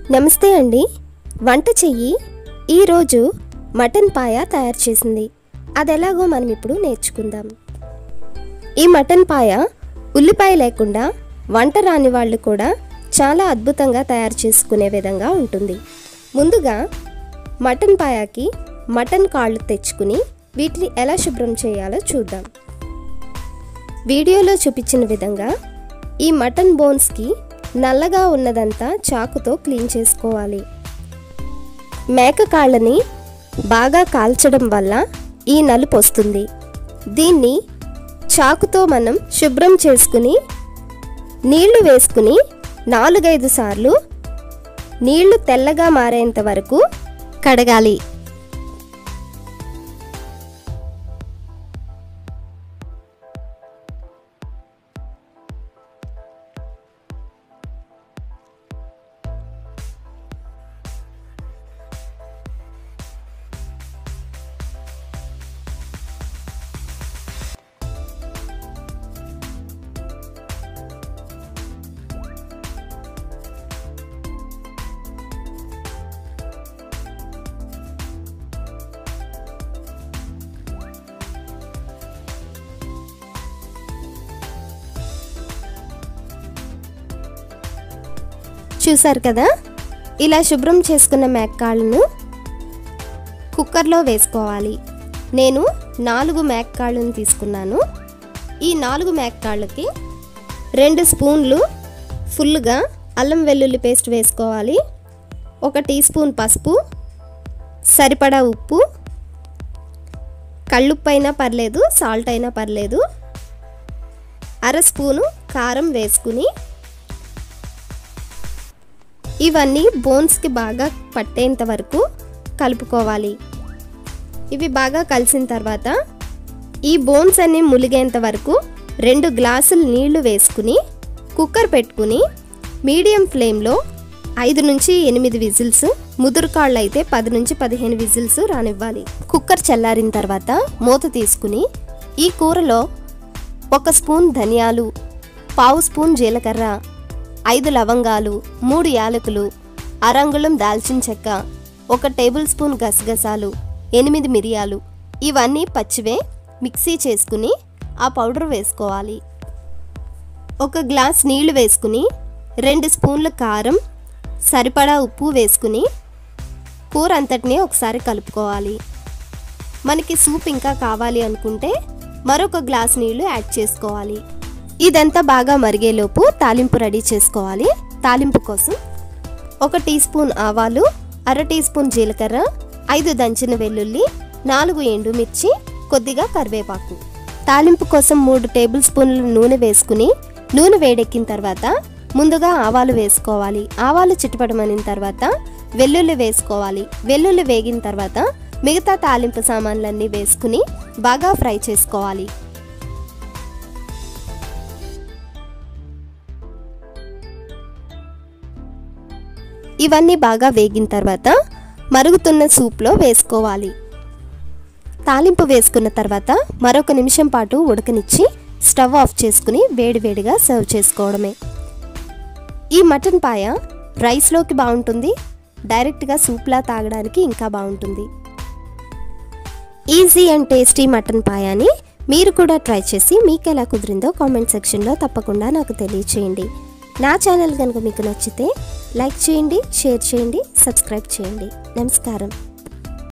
నమస్తే అండి వంట చెయ్యి ఈరోజు మటన్ పాయ తయారు చేసింది అది ఎలాగో మనం ఇప్పుడు నేర్చుకుందాం ఈ మటన్ పాయ ఉల్లిపాయ లేకుండా వంట రాని వాళ్ళు కూడా చాలా అద్భుతంగా తయారు చేసుకునే విధంగా ఉంటుంది ముందుగా మటన్ పాయాకి మటన్ కాళ్ళు తెచ్చుకుని వీటిని ఎలా శుభ్రం చేయాలో చూద్దాం వీడియోలో చూపించిన విధంగా ఈ మటన్ బోన్స్కి నల్లగా ఉన్నదంతా చాకుతో క్లీన్ చేసుకోవాలి మేక కాళ్ళని బాగా కాల్చడం వల్ల ఈ నలుపు వస్తుంది దీన్ని చాకుతో మనం శుభ్రం చేసుకుని నీళ్లు వేసుకుని నాలుగైదు సార్లు నీళ్లు తెల్లగా మారేంత వరకు కడగాలి చూసారు కదా ఇలా శుభ్రం చేసుకున్న మేక్కాళ్ళను కుక్కర్లో వేసుకోవాలి నేను నాలుగు మేక్కాళ్ళను తీసుకున్నాను ఈ నాలుగు మేక్కాళ్ళకి రెండు స్పూన్లు ఫుల్గా అల్లం వెల్లుల్లి పేస్ట్ వేసుకోవాలి ఒక టీ స్పూన్ పసుపు సరిపడా ఉప్పు కళ్ళుప్పు అయినా పర్లేదు సాల్ట్ అయినా పర్లేదు అర స్పూను కారం వేసుకుని ఇవన్నీ బోన్స్కి బాగా పట్టేంత వరకు కలుపుకోవాలి ఇవి బాగా కలిసిన తర్వాత ఈ బోన్స్ అన్ని ములిగేంత వరకు రెండు గ్లాసులు నీళ్లు వేసుకుని కుక్కర్ పెట్టుకుని మీడియం ఫ్లేమ్లో ఐదు నుంచి ఎనిమిది విజిల్స్ ముదురు కాళ్ళు అయితే పది నుంచి పదిహేను విజిల్స్ రానివ్వాలి కుక్కర్ చల్లారిన తర్వాత మూత తీసుకుని ఈ కూరలో ఒక స్పూన్ ధనియాలు పావు స్పూన్ జీలకర్ర ఐదు లవంగాలు మూడు యాలకులు అరంగుళం దాల్చిన చెక్క ఒక టేబుల్ స్పూన్ గసగసాలు ఎనిమిది మిరియాలు ఇవన్నీ పచ్చివే మిక్సీ చేసుకుని ఆ పౌడర్ వేసుకోవాలి ఒక గ్లాస్ నీళ్లు వేసుకుని రెండు స్పూన్ల కారం సరిపడా ఉప్పు వేసుకుని కూర అంతటినీ ఒకసారి కలుపుకోవాలి మనకి సూప్ ఇంకా కావాలి అనుకుంటే మరొక గ్లాస్ నీళ్లు యాడ్ చేసుకోవాలి ఇదంతా బాగా మరిగేలోపు తాలింపు రెడీ చేసుకోవాలి తాలింపు కోసం ఒక టీ స్పూన్ ఆవాలు అర టీ స్పూన్ జీలకర్ర ఐదు దంచిన వెల్లుల్లి నాలుగు ఎండుమిర్చి కొద్దిగా కరివేపాకు తాలింపు కోసం మూడు టేబుల్ స్పూన్ల నూనె వేసుకుని నూనె వేడెక్కిన తర్వాత ముందుగా ఆవాలు వేసుకోవాలి ఆవాలు చిట్టుపడమనిన తర్వాత వెల్లుల్లి వేసుకోవాలి వెల్లుల్లి వేగిన తర్వాత మిగతా తాలింపు సామాన్లన్నీ వేసుకుని బాగా ఫ్రై చేసుకోవాలి ఇవన్నీ బాగా వేగిన తర్వాత మరుగుతున్న సూప్లో వేసుకోవాలి తాలింపు వేసుకున్న తర్వాత మరొక నిమిషం పాటు ఉడకనిచ్చి స్టవ్ ఆఫ్ చేసుకుని వేడివేడిగా సర్వ్ చేసుకోవడమే ఈ మటన్ పాయ రైస్లోకి బాగుంటుంది డైరెక్ట్గా సూప్లా తాగడానికి ఇంకా బాగుంటుంది ఈజీ అండ్ టేస్టీ మటన్ పాయాని మీరు కూడా ట్రై చేసి మీకు ఎలా కుదిరిందో కామెంట్ సెక్షన్లో తప్పకుండా నాకు తెలియచేయండి నా ఛానల్ కనుక మీకు నచ్చితే లైక్ చేయండి షేర్ చేయండి సబ్స్క్రైబ్ చేయండి నమస్కారం